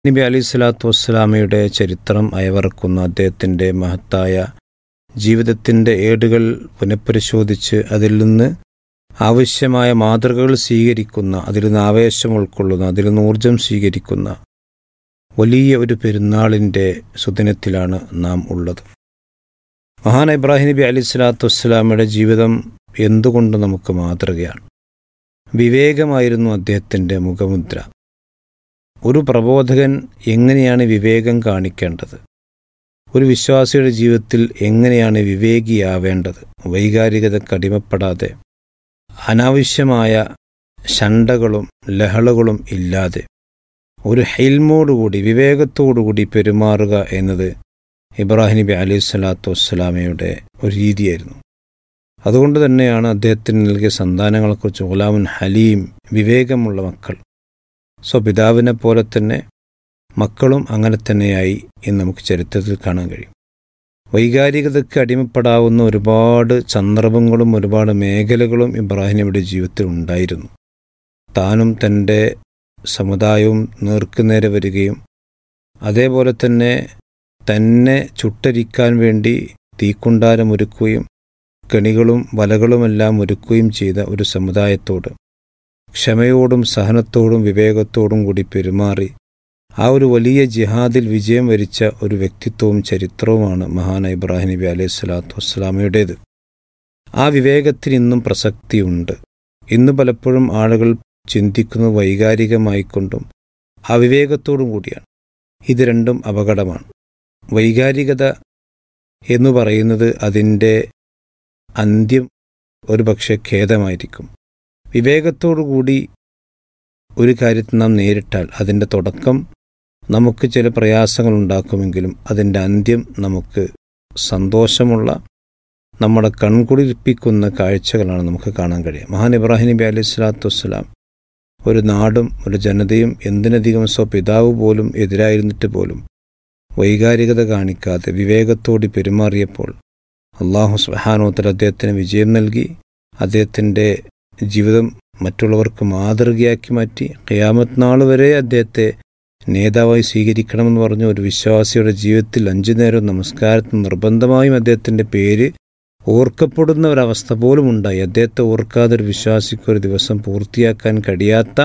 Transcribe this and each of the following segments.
നബി അലി സ്വലാത്തു വസ്സലാമയുടെ ചരിത്രം അയവറക്കുന്ന അദ്ദേഹത്തിൻ്റെ മഹത്തായ ജീവിതത്തിൻ്റെ ഏടുകൾ പുനഃപരിശോധിച്ച് അതിൽ നിന്ന് ആവശ്യമായ മാതൃകകൾ സ്വീകരിക്കുന്ന അതിൽ നിന്ന് ആവേശം ഉൾക്കൊള്ളുന്ന അതിൽ നിന്ന് ഊർജം സ്വീകരിക്കുന്ന വലിയ ഒരു പെരുന്നാളിൻ്റെ സുദിനത്തിലാണ് നാം ഉള്ളത് മഹാൻ ഇബ്രാഹിം നബി അലി സ്വലാത്തു വസ്സലാമയുടെ ജീവിതം എന്തുകൊണ്ട് നമുക്ക് മാതൃകയാണ് വിവേകമായിരുന്നു അദ്ദേഹത്തിൻ്റെ മുഖമുദ്ര ഒരു പ്രബോധകൻ എങ്ങനെയാണ് വിവേകം കാണിക്കേണ്ടത് ഒരു വിശ്വാസിയുടെ ജീവിതത്തിൽ എങ്ങനെയാണ് വിവേകിയാവേണ്ടത് വൈകാരികതയ്ക്ക് അടിമപ്പെടാതെ അനാവശ്യമായ ശണ്ടകളും ലഹളകളും ഇല്ലാതെ ഒരു ഹെൽമോടുകൂടി വിവേകത്തോടുകൂടി പെരുമാറുക എന്നത് ഇബ്രാഹിം നബി അലൈഹി സ്വലാത്തു വസ്സലാമയുടെ ഒരു രീതിയായിരുന്നു അതുകൊണ്ട് തന്നെയാണ് അദ്ദേഹത്തിന് നൽകിയ സന്താനങ്ങളെക്കുറിച്ച് ഗുലാമുൻ ഹലീം വിവേകമുള്ള മക്കൾ സോ പിതാവിനെ പോലെ തന്നെ മക്കളും അങ്ങനെ തന്നെയായി എന്ന് നമുക്ക് ചരിത്രത്തിൽ കാണാൻ കഴിയും വൈകാരികതയ്ക്ക് അടിമപ്പെടാവുന്ന ഒരുപാട് സന്ദർഭങ്ങളും ഒരുപാട് മേഖലകളും ഇബ്രാഹിം നബിയുടെ ജീവിതത്തിൽ ഉണ്ടായിരുന്നു താനും തൻ്റെ സമുദായവും നേർക്കുനേരെ വരികയും അതേപോലെ തന്നെ തന്നെ ചുട്ടരിക്കാൻ വേണ്ടി തീക്കുണ്ടാരം ഒരുക്കുകയും കെണികളും വലകളുമെല്ലാം ഒരുക്കുകയും ചെയ്ത ഒരു സമുദായത്തോട് ക്ഷമയോടും സഹനത്തോടും വിവേകത്തോടും കൂടി പെരുമാറി ആ ഒരു വലിയ ജിഹാദിൽ വിജയം വരിച്ച ഒരു വ്യക്തിത്വവും ചരിത്രവുമാണ് മഹാന ഇബ്രാഹിം നബി അലൈഹി സ്വലാത്തു വസ്സലാമയുടേത് ആ വിവേകത്തിന് ഇന്നും പ്രസക്തിയുണ്ട് ഇന്ന് പലപ്പോഴും ആളുകൾ ചിന്തിക്കുന്നത് വൈകാരികമായിക്കൊണ്ടും അവിവേകത്തോടും കൂടിയാണ് ഇത് രണ്ടും അപകടമാണ് വൈകാരികത എന്ന് പറയുന്നത് അതിൻ്റെ അന്ത്യം ഒരുപക്ഷെ ഖേദമായിരിക്കും വിവേകത്തോടുകൂടി ഒരു കാര്യത്തിൽ നാം നേരിട്ടാൽ അതിൻ്റെ തുടക്കം നമുക്ക് ചില പ്രയാസങ്ങൾ ഉണ്ടാക്കുമെങ്കിലും അതിൻ്റെ അന്ത്യം നമുക്ക് സന്തോഷമുള്ള നമ്മുടെ കൺകുളിർപ്പിക്കുന്ന കാഴ്ചകളാണ് നമുക്ക് കാണാൻ കഴിയുക മഹാൻ ഇബ്രാഹിം നബി അലൈഹി സ്വലാത്തു വസ്സലാം ഒരു നാടും ഒരു ജനതയും എന്തിനധികം സ്വ പിതാവ് പോലും എതിരായിരുന്നിട്ട് പോലും വൈകാരികത കാണിക്കാതെ വിവേകത്തോടി പെരുമാറിയപ്പോൾ അള്ളാഹു സുഹാനോത്തൽ അദ്ദേഹത്തിന് വിജയം നൽകി അദ്ദേഹത്തിൻ്റെ ജീവിതം മറ്റുള്ളവർക്ക് മാതൃകയാക്കി മാറ്റി ഖിയാമത്ത് നാൾ വരെ അദ്ദേഹത്തെ നേതാവായി സ്വീകരിക്കണമെന്ന് പറഞ്ഞ ഒരു വിശ്വാസിയുടെ ജീവിതത്തിൽ അഞ്ചു നേരം നമസ്കാരത്തിന് നിർബന്ധമായും അദ്ദേഹത്തിൻ്റെ പേര് ഓർക്കപ്പെടുന്ന ഒരവസ്ഥ പോലും ഉണ്ടായി അദ്ദേഹത്തെ ഓർക്കാതെ ഒരു വിശ്വാസിക്ക് ഒരു ദിവസം പൂർത്തിയാക്കാൻ കഴിയാത്ത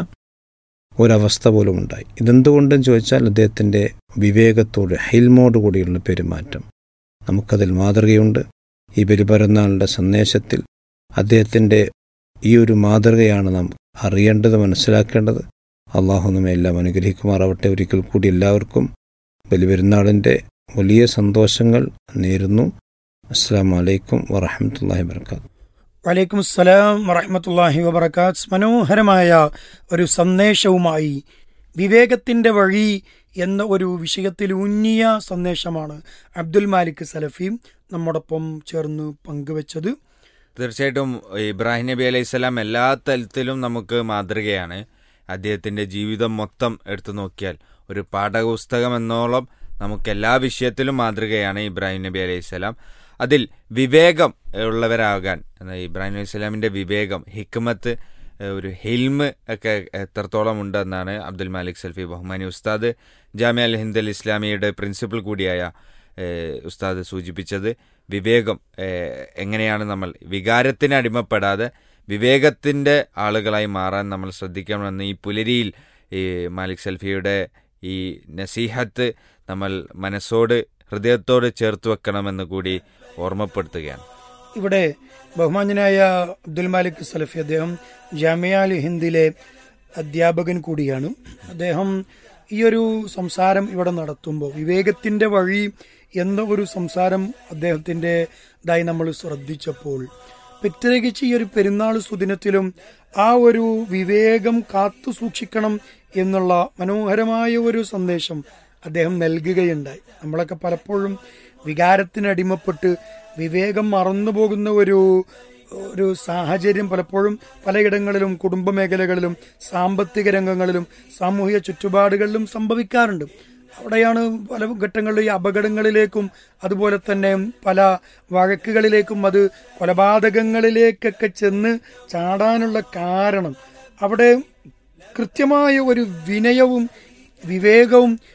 ഒരവസ്ഥ പോലും ഉണ്ടായി ഇതെന്തുകൊണ്ടെന്ന് ചോദിച്ചാൽ അദ്ദേഹത്തിൻ്റെ വിവേകത്തോട് ഹെൽമോട് കൂടിയുള്ള പെരുമാറ്റം നമുക്കതിൽ മാതൃകയുണ്ട് ഈ ബലിപെരുന്നാളിൻ്റെ സന്ദേശത്തിൽ അദ്ദേഹത്തിൻ്റെ ഈ ഒരു മാതൃകയാണ് നാം അറിയേണ്ടത് മനസ്സിലാക്കേണ്ടത് അള്ളാഹു നമ്മെ എല്ലാം അനുഗ്രഹിക്കുമാറാവട്ടെ ഒരിക്കൽ കൂടി എല്ലാവർക്കും ബലിപെരുന്നാളിൻ്റെ വലിയ സന്തോഷങ്ങൾ നേരുന്നു അസ്സാം വലൈക്കും വറഹമത്തല്ലാഹി വർക്കാത്തു വലൈക്കും അസ്സലാം വറഹമത്തല്ലാഹി വബർക്കാത്ത് മനോഹരമായ ഒരു സന്ദേശവുമായി വിവേകത്തിൻ്റെ വഴി എന്ന ഒരു വിഷയത്തിൽ ഉന്നിയ സന്ദേശമാണ് അബ്ദുൽ മാലിക് സലഫി നമ്മോടൊപ്പം ചേർന്ന് പങ്കുവച്ചത് തീർച്ചയായിട്ടും ഇബ്രാഹിം നബി അലൈഹി സ്വലാം എല്ലാ തലത്തിലും നമുക്ക് മാതൃകയാണ് അദ്ദേഹത്തിന്റെ ജീവിതം മൊത്തം എടുത്തു നോക്കിയാൽ ഒരു പാഠപുസ്തകം എന്നോളം നമുക്ക് എല്ലാ വിഷയത്തിലും മാതൃകയാണ് ഇബ്രാഹിം നബി അലൈഹി സ്വലാം അതിൽ വിവേകം ഉള്ളവരാകാൻ ഇബ്രാഹിം നബി സ്വലാമിന്റെ വിവേകം ഹിക്മത്ത് ഒരു ഹിൽമ് ഒക്കെ എത്രത്തോളം ഉണ്ടെന്നാണ് അബ്ദുൽ മാലിക് സൽഫി ബഹ്മാനി ഉസ്താദ് ജാമ്യ അൽ ഹിന്ദ് അൽ ഇസ്ലാമിയുടെ പ്രിൻസിപ്പൽ കൂടിയായ ഉസ്താദ് സൂചിപ്പിച്ചത് വിവേകം എങ്ങനെയാണ് നമ്മൾ വികാരത്തിന് അടിമപ്പെടാതെ വിവേകത്തിൻ്റെ ആളുകളായി മാറാൻ നമ്മൾ ശ്രദ്ധിക്കണമെന്ന് ഈ പുലരിയിൽ ഈ മാലിക് സൽഫിയുടെ ഈ നസീഹത്ത് നമ്മൾ മനസ്സോട് ഹൃദയത്തോട് ചേർത്ത് വെക്കണമെന്ന് കൂടി ഓർമ്മപ്പെടുത്തുകയാണ് ഇവിടെ ബഹുമാന്യനായ അബ്ദുൽ മാലിക് സലഫി അദ്ദേഹം ജാമിയ അൽ ഹിന്ദിലെ അധ്യാപകൻ കൂടിയാണ് അദ്ദേഹം ഈ ഒരു സംസാരം ഇവിടെ നടത്തുമ്പോൾ വിവേകത്തിന്റെ വഴി എന്ന ഒരു സംസാരം അദ്ദേഹത്തിന്റെ ഇതായി നമ്മൾ ശ്രദ്ധിച്ചപ്പോൾ പ്രത്യേകിച്ച് ഈ ഒരു പെരുന്നാൾ സുദിനത്തിലും ആ ഒരു വിവേകം കാത്തു സൂക്ഷിക്കണം എന്നുള്ള മനോഹരമായ ഒരു സന്ദേശം അദ്ദേഹം നൽകുകയുണ്ടായി നമ്മളൊക്കെ പലപ്പോഴും വികാരത്തിനടിമപ്പെട്ട് വിവേകം മറന്നു പോകുന്ന ഒരു ഒരു സാഹചര്യം പലപ്പോഴും പലയിടങ്ങളിലും കുടുംബ മേഖലകളിലും സാമ്പത്തിക രംഗങ്ങളിലും സാമൂഹിക ചുറ്റുപാടുകളിലും സംഭവിക്കാറുണ്ട് അവിടെയാണ് പല ഘട്ടങ്ങളിൽ ഈ അപകടങ്ങളിലേക്കും അതുപോലെ തന്നെ പല വഴക്കുകളിലേക്കും അത് കൊലപാതകങ്ങളിലേക്കൊക്കെ ചെന്ന് ചാടാനുള്ള കാരണം അവിടെ കൃത്യമായ ഒരു വിനയവും വിവേകവും